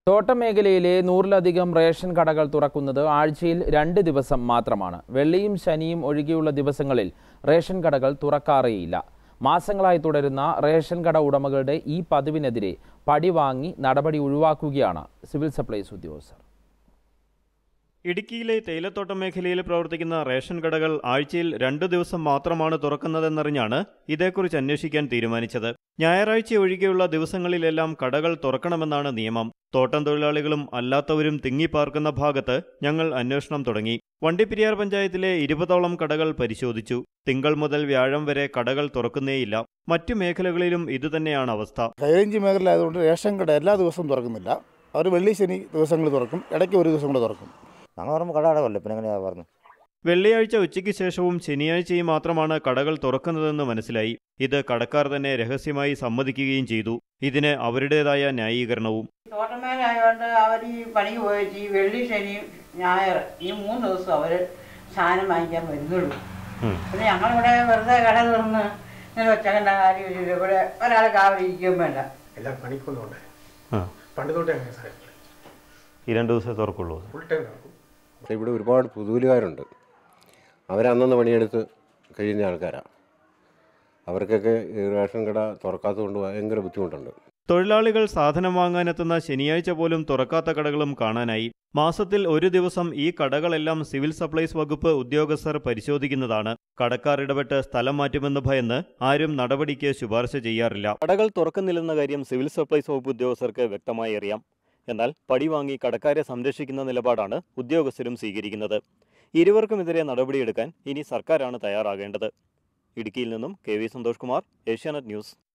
തോട്ടമേഖലയിലെ നൂറിലധികം റേഷൻ കടകൾ തുറക്കുന്നത് ആഴ്ചയിൽ രണ്ട് ദിവസം മാത്രമാണ് വെള്ളിയും ശനിയും ഒഴികെയുള്ള ദിവസങ്ങളിൽ റേഷൻ കടകൾ തുറക്കാറേയില്ല മാസങ്ങളായി തുടരുന്ന റേഷൻ കട ഉടമകളുടെ ഈ പതിവിനെതിരെ പടി വാങ്ങി നടപടി ഒഴിവാക്കുകയാണ് സിവിൽ സപ്ലൈസ് ഉദ്യോഗസ്ഥർ ഇടുക്കിയിലെ തേയിലത്തോട്ടം മേഖലയിൽ പ്രവർത്തിക്കുന്ന റേഷൻ കടകൾ ആഴ്ചയിൽ രണ്ടു ദിവസം മാത്രമാണ് തുറക്കുന്നതെന്നറിഞ്ഞാണ് ഇതേക്കുറിച്ച് അന്വേഷിക്കാൻ തീരുമാനിച്ചത് ഞായറാഴ്ച ഒഴികെയുള്ള ദിവസങ്ങളിലെല്ലാം കടകൾ തുറക്കണമെന്നാണ് നിയമം തോട്ടം തൊഴിലാളികളും അല്ലാത്തവരും തിങ്ങിപ്പാർക്കുന്ന ഭാഗത്ത് ഞങ്ങൾ അന്വേഷണം തുടങ്ങി വണ്ടിപ്പെരിയാർ പഞ്ചായത്തിലെ ഇരുപതോളം കടകൾ പരിശോധിച്ചു തിങ്കൾ മുതൽ വ്യാഴം വരെ കടകൾ തുറക്കുന്നേയില്ല മറ്റു മേഖലകളിലും ഇതുതന്നെയാണ് അവസ്ഥ ഹൈറേഞ്ച് മേഖല ആയതുകൊണ്ട് റേഷൻ കട എല്ലാ ദിവസവും തുറക്കുന്നില്ല അവർ വെള്ളി ശനി ദിവസങ്ങളിൽ തുറക്കും ഇടയ്ക്ക് ഒരു ദിവസം കൂടെ തുറക്കും ഞങ്ങൾ പറയുമ്പോൾ കട അടവല്ലേ പിന്നെ എങ്ങനെയാ പറഞ്ഞു വെള്ളിയാഴ്ച ഉച്ചയ്ക്ക് ശേഷവും ശനിയാഴ്ചയും മാത്രമാണ് കടകൾ തുറക്കുന്നതെന്ന് മനസ്സിലായി ഇത് കടക്കാർ തന്നെ രഹസ്യമായി സമ്മതിക്കുകയും ചെയ്തു ഇതിന് അവരുടേതായ ന്യായീകരണവും തോട്ടമേലായതുകൊണ്ട് അവർ ഈ പണിക്ക് പോയിട്ട് ഈ വെള്ളി ശനി ഞായർ ഈ മൂന്ന് ദിവസം അവർ സാധനം വാങ്ങിക്കാൻ വരുന്നുള്ളൂ പിന്നെ ഞങ്ങളിവിടെ വെറുതെ കട തുറന്ന് ഇങ്ങനെ വെച്ചേക്കേണ്ട കാര്യമില്ല ഇവിടെ ഒരാൾ കാവലിരിക്കുകയും വേണ്ട എല്ലാം പണിക്കൊന്നുണ്ട് ആ. പണ്ട് തൊട്ടേ അങ്ങനെ സാധനങ്ങൾ ഈ രണ്ട് ദിവസമേ തുറക്കുള്ളൂ ഫുൾ ടൈം നടക്കും ഇവിടെ ഒരുപാട് പുതുവലുകാരുണ്ട് അവരന്നന്ന് പണിയെടുത്ത് കഴിയുന്ന ആൾക്കാരാണ് അവർക്കൊക്കെ ഈ റേഷൻ കട തുറക്കാത്തതുകൊണ്ട് ഭയങ്കര ബുദ്ധിമുട്ടുണ്ട് തൊഴിലാളികൾ സാധനം വാങ്ങാനെത്തുന്ന ശനിയാഴ്ച പോലും തുറക്കാത്ത കടകളും കാണാനായി മാസത്തിൽ ഒരു ദിവസം ഈ കടകളെല്ലാം സിവിൽ സപ്ലൈസ് വകുപ്പ് ഉദ്യോഗസ്ഥർ പരിശോധിക്കുന്നതാണ് കടക്കാർ ഇടപെട്ട് സ്ഥലം മാറ്റുമെന്ന് ഭയന്ന് ആരും നടപടിക്ക് ശുപാർശ ചെയ്യാറില്ല കടകൾ തുറക്കുന്നില്ലെന്ന കാര്യം സിവിൽ സപ്ലൈസ് വകുപ്പ് ഉദ്യോഗസ്ഥർക്ക് വ്യക്തമായി അറിയാം എന്നാൽ പടി വാങ്ങി കടക്കാരെ സംരക്ഷിക്കുന്ന നിലപാടാണ് ഉദ്യോഗസ്ഥരും സ്വീകരിക്കുന്നത് ഇരുവർക്കുമെതിരെ നടപടിയെടുക്കാൻ ഇനി സർക്കാരാണ് തയ്യാറാകേണ്ടത് ഇടുക്കിയിൽ നിന്നും K V Santhosh Kumar Asianet news